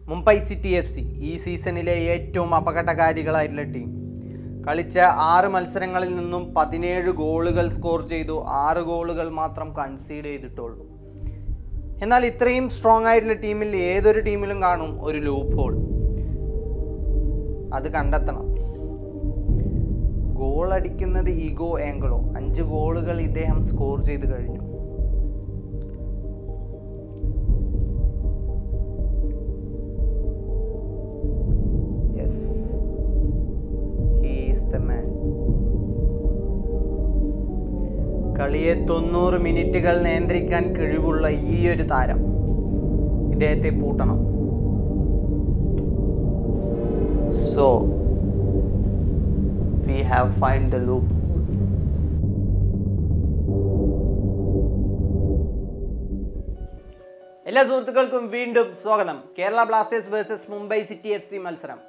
Mumbai city F C ഈ സീസണിലെ ഏറ്റവും അപകടകാരികളായിട്ടുള്ള ടീം കളിച്ച ആറ് മത്സരങ്ങളിൽ നിന്നും പതിനേഴ് ഗോളുകൾ സ്കോർ ചെയ്തു ആറ് ഗോളുകൾ മാത്രം കൺസീഡ് ചെയ്തിട്ടുള്ളൂ എന്നാൽ ഇത്രയും സ്ട്രോങ് ആയിട്ടുള്ള ടീമിൽ ഏതൊരു ടീമിലും കാണും ഒരു ലൂപ്പ് ഹോൾ അത് കണ്ടെത്തണം ഗോൾ അടിക്കുന്നത് ഈഗോ ആംഗിളോ അഞ്ച് ഗോളുകൾ ഇദ്ദേഹം സ്കോർ ചെയ്ത് കഴിഞ്ഞു yes he is the man കളിയെ തൊണ്ണൂറ് മിനിറ്റുകൾ നിയന്ത്രിക്കാൻ കഴിവുള്ള ഈ ഒരു താരം ഇദ്ദേഹത്തെ പൂട്ടണം so we have find the loop എല്ലാ സുഹൃത്തുക്കൾക്കും വീണ്ടും സ്വാഗതം Kerala blasters versus Mumbai city F C മത്സരം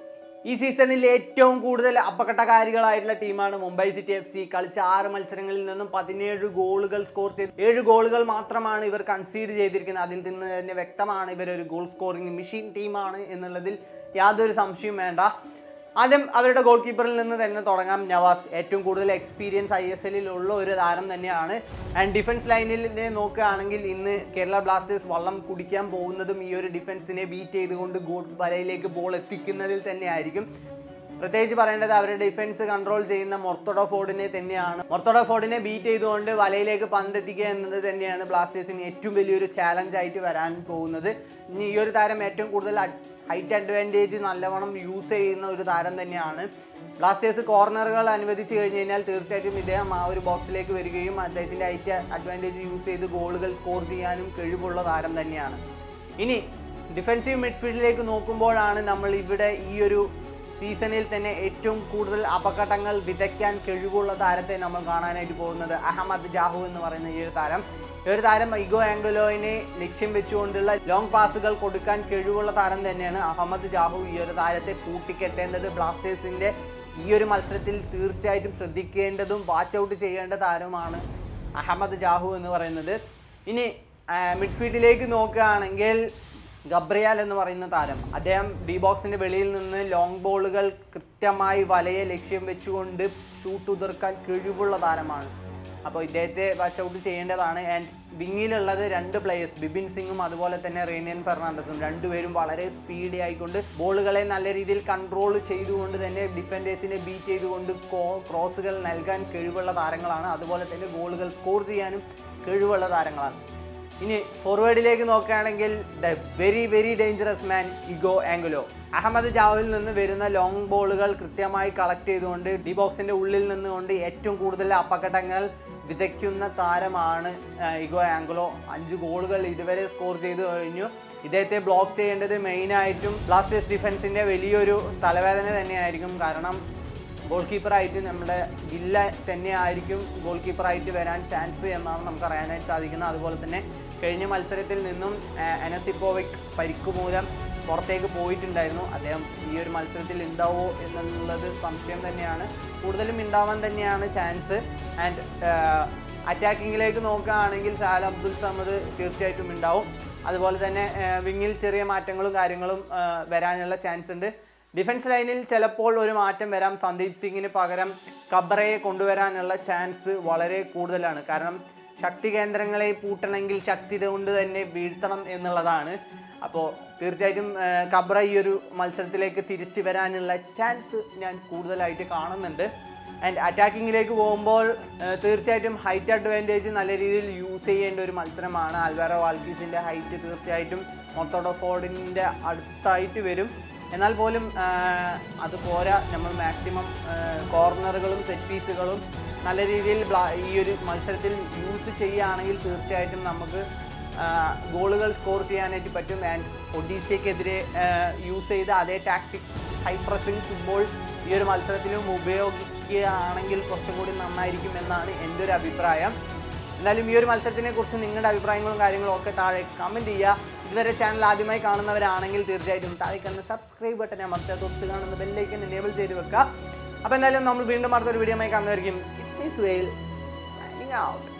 ഈ സീസണിൽ ഏറ്റവും കൂടുതൽ അപകടകാരികളായിട്ടുള്ള ടീമാണ് മുംബൈ സിറ്റി എഫ് സി കളിച്ച ആറ് മത്സരങ്ങളിൽ നിന്നും പതിനേഴ് ഗോളുകൾ സ്കോർ ചെയ്ത് ഏഴ് ഗോളുകൾ മാത്രമാണ് ഇവർ കൺസീഡ് ചെയ്തിരിക്കുന്നത് അതിൽ നിന്ന് തന്നെ വ്യക്തമാണ് ഇവർ ഒരു ഗോൾ സ്കോറിംഗ് മെഷീൻ ടീമാണ് എന്നുള്ളതിൽ യാതൊരു സംശയവും വേണ്ട ആദ്യം അവരുടെ ഗോൾ കീപ്പറിൽ നിന്ന് തന്നെ തുടങ്ങാം നവാസ് ഏറ്റവും കൂടുതൽ എക്സ്പീരിയൻസ് ഐ എസ് എല്ലിൽ ഉള്ള ഒരു താരം തന്നെയാണ് ആൻഡ് ഡിഫൻസ് ലൈനിൽ നോക്കുകയാണെങ്കിൽ ഇന്ന് കേരള ബ്ലാസ്റ്റേഴ്സ് വള്ളം കുടിക്കാൻ പോകുന്നതും ഈ ഒരു ഡിഫൻസിനെ ബീറ്റ് ചെയ്തുകൊണ്ട് ഗോൾ വലയിലേക്ക് ബോൾ എത്തിക്കുന്നതിൽ തന്നെ ആയിരിക്കും പ്രത്യേകിച്ച് പറയേണ്ടത് അവരുടെ ഡിഫൻസ് കൺട്രോൾ ചെയ്യുന്ന മൊർത്തോഡോ ഫോർഡിനെ തന്നെയാണ് മൊർത്തോഡോ ഫോർഡിനെ ബീറ്റ് ചെയ്തുകൊണ്ട് വലയിലേക്ക് പന്തെത്തിക്കുക എന്നത് തന്നെയാണ് ബ്ലാസ്റ്റേഴ്സിന് ഏറ്റവും വലിയൊരു ചാലഞ്ച് ആയിട്ട് വരാൻ പോകുന്നത് ഇനി ഈ ഒരു താരം ഏറ്റവും കൂടുതൽ ഹൈറ്റ് അഡ്വാൻറ്റേജ് നല്ലവണ്ണം യൂസ് ചെയ്യുന്ന ഒരു താരം തന്നെയാണ് ബ്ലാസ്റ്റേഴ്സ് കോർണറുകൾ അനുവദിച്ച് കഴിഞ്ഞ് കഴിഞ്ഞാൽ തീർച്ചയായിട്ടും ഇദ്ദേഹം ആ ഒരു ബോക്സിലേക്ക് വരികയും അദ്ദേഹത്തിൻ്റെ ഹൈറ്റ് അഡ്വാൻറ്റേജ് യൂസ് ചെയ്ത് ഗോളുകൾ സ്കോർ ചെയ്യാനും കഴിവുള്ള താരം തന്നെയാണ് ഇനി ഡിഫൻസീവ് മിഡ്ഫീൽഡിലേക്ക് നോക്കുമ്പോഴാണ് നമ്മൾ ഇവിടെ ഈ ഒരു സീസണിൽ തന്നെ ഏറ്റവും കൂടുതൽ അപകടങ്ങൾ വിതയ്ക്കാൻ കഴിവുള്ള താരത്തെ നമ്മൾ കാണാനായിട്ട് പോകുന്നത് അഹമ്മദ് ജാഹു എന്ന് പറയുന്ന ഈ ഒരു താരം ഈ ഒരു താരം ഇഗോ ആംഗുലോയിനെ ലക്ഷ്യം വെച്ചുകൊണ്ടുള്ള ലോങ് പാസുകൾ കൊടുക്കാൻ കഴിവുള്ള താരം തന്നെയാണ് അഹമ്മദ് ജാഹു ഈ ഒരു താരത്തെ പൂട്ടിക്കെട്ടേണ്ടത് ബ്ലാസ്റ്റേഴ്സിന്റെ ഈ ഒരു മത്സരത്തിൽ തീർച്ചയായിട്ടും ശ്രദ്ധിക്കേണ്ടതും വാച്ച് ഔട്ട് ചെയ്യേണ്ട താരമാണ് അഹമ്മദ് ജാഹു എന്ന് പറയുന്നത് ഇനി ആ, മിഡ്ഫീൽഡിലേക്ക് നോക്കുകയാണെങ്കിൽ ഗബ്രിയാൽ എന്ന് പറയുന്ന താരം അദ്ദേഹം ഡി ബോക്സിന്റെ വെളിയിൽ നിന്ന് ലോങ് ബോളുകൾ കൃത്യമായി വലയെ ലക്ഷ്യം വെച്ചുകൊണ്ട് ഷൂട്ട് ഉതിർക്കാൻ കഴിവുള്ള താരമാണ് അപ്പോൾ ഇദ്ദേഹത്തെ വാച്ച് ഔട്ട് ചെയ്യേണ്ടതാണ് ആൻഡ് വിങ്ങിലുള്ളത് രണ്ട് പ്ലേയേഴ്സ് ബിബിൻ സിംഗും അതുപോലെ തന്നെ റേനിയൻ ഫെർണാണ്ടസും രണ്ടുപേരും വളരെ സ്പീഡി ആയിക്കൊണ്ട് ബോളുകളെ നല്ല രീതിയിൽ കൺട്രോൾ ചെയ്തുകൊണ്ട് തന്നെ ഡിഫൻഡേഴ്സിനെ ബീറ്റ് ചെയ്തുകൊണ്ട് ക്രോസുകൾ നൽകാൻ കഴിവുള്ള താരങ്ങളാണ് അതുപോലെ തന്നെ ഗോളുകൾ സ്കോർ ചെയ്യാനും കഴിവുള്ള താരങ്ങളാണ് ഇനി ഫോർവേഡിലേക്ക് നോക്കുകയാണെങ്കിൽ the very very dangerous man Igor Angulo Ahmed ജാവിൽ നിന്ന് വരുന്ന ലോങ് ബോളുകൾ കൃത്യമായി കളക്ട് ചെയ്തുകൊണ്ട് ഡി ബോക്സിന്റെ ഉള്ളിൽ നിന്നുകൊണ്ട് ഏറ്റവും കൂടുതൽ അപകടങ്ങൾ വിതയ്ക്കുന്ന താരമാണ് ആ, ഇഗോ ആംഗുലോ അഞ്ച് ഗോളുകൾ ഇതുവരെ സ്കോർ ചെയ്തു കഴിഞ്ഞു ഇദ്ദേഹത്തെ ബ്ലോക്ക് ചെയ്യേണ്ടത് മെയിനായിട്ടും ബ്ലാസ്റ്റേഴ്സ് ഡിഫൻസിന്റെ വലിയൊരു തലവേദന തന്നെയായിരിക്കും കാരണം ഗോൾ കീപ്പറായിട്ട് നമ്മുടെ ഗില്ല തന്നെ ആയിരിക്കും ഗോൾ കീപ്പറായിട്ട് വരാൻ ചാൻസ് എന്നാണ് നമുക്ക് അറിയാനായിട്ട് സാധിക്കുന്നത് അതുപോലെ തന്നെ കഴിഞ്ഞ മത്സരത്തിൽ നിന്നും എനസിപ്പോവിക് പരിക്ക് മൂലം പുറത്തേക്ക് പോയിട്ടുണ്ടായിരുന്നു അദ്ദേഹം ഈ ഒരു മത്സരത്തിൽ ഉണ്ടാവോ എന്നുള്ളത് സംശയം തന്നെയാണ് കൂടുതലും ഉണ്ടാവാൻ തന്നെയാണ് ചാൻസ് ആൻഡ് അറ്റാക്കിങ്ങിലേക്ക് നോക്കുകയാണെങ്കിൽ സാൽ അബ്ദുൽ സമദ് തീർച്ചയായിട്ടും ഉണ്ടാവും അതുപോലെ തന്നെ വിങ്ങിൽ ചെറിയ മാറ്റങ്ങളും കാര്യങ്ങളും ആ, വരാനുള്ള ചാൻസ് ഉണ്ട് ഡിഫൻസ് ലൈനിൽ ചിലപ്പോൾ ഒരു മാറ്റം വരാം സന്ദീപ് സിംഗിന് പകരം കബ്രയെ കൊണ്ടുവരാനുള്ള ചാൻസ് വളരെ കൂടുതലാണ് കാരണം ശക്തി കേന്ദ്രങ്ങളെ പൂട്ടണമെങ്കിൽ ശക്തി കൊണ്ട് തന്നെ വീഴ്ത്തണം എന്നുള്ളതാണ് അപ്പോൾ തീർച്ചയായിട്ടും ആ, കബ്ര ഈ ഒരു മത്സരത്തിലേക്ക് തിരിച്ചു വരാനുള്ള ചാൻസ് ഞാൻ കൂടുതലായിട്ട് കാണുന്നുണ്ട് ആൻഡ് അറ്റാക്കിങ്ങിലേക്ക് പോകുമ്പോൾ ആ, തീർച്ചയായിട്ടും ഹൈറ്റ് അഡ്വാൻറ്റേജ് നല്ല രീതിയിൽ യൂസ് ചെയ്യേണ്ട ഒരു മത്സരമാണ് ആൽവാരോ വാൾക്കീസിൻ്റെ ഹൈറ്റ് തീർച്ചയായിട്ടും മൊത്തോഡോ ഫോർഡിൻ്റെ അടുത്തായിട്ട് വരും എന്നാൽ പോലും ആ, അത് പോരാ നമ്മൾ മാക്സിമം കോർണറുകളും സെറ്റ് പീസുകളും നല്ല രീതിയിൽ ബ്ലാ- ഈ ഒരു മത്സരത്തിൽ യൂസ് ചെയ്യുകയാണെങ്കിൽ തീർച്ചയായിട്ടും നമുക്ക് ആ, ഗോളുകൾ സ്കോർ ചെയ്യാനായിട്ട് പറ്റും ആൻഡ് ഒഡീസയ്ക്കെതിരെ യൂസ് ചെയ്ത അതേ ടാക്ടിക്സ് ഹൈ പ്രസിംഗ് ഫുട്ബോൾ ഈ ഒരു മത്സരത്തിലും ഉപയോഗിക്കുകയാണെങ്കിൽ കുറച്ചും കൂടി നന്നായിരിക്കും എന്നാണ് എൻ്റെ ഒരു അഭിപ്രായം എന്തായാലും ഈ ഒരു മത്സരത്തിനെ കുറിച്ച് നിങ്ങളുടെ അഭിപ്രായങ്ങളും കാര്യങ്ങളും ഒക്കെ താഴെ കമൻറ്റ് ചെയ്യുക ഇതുവരെ ചാനൽ ആദ്യമായി കാണുന്നവരാണെങ്കിൽ തീർച്ചയായിട്ടും താഴെ കാണുന്ന സബ്സ്ക്രൈബ് ബട്ടൺ അമർത്തുക തൊട്ട് കാണുന്ന ബെല്ലൈക്കൻ എനേബിൾ ചെയ്ത് വെക്കുക അപ്പോൾ എന്തായാലും നമ്മൾ വീണ്ടും അടുത്തൊരു വീഡിയോ ആയി കാണുന്നതായിരിക്കും ഇറ്റ്സ് മീസ് വെയിൽ ഔട്ട്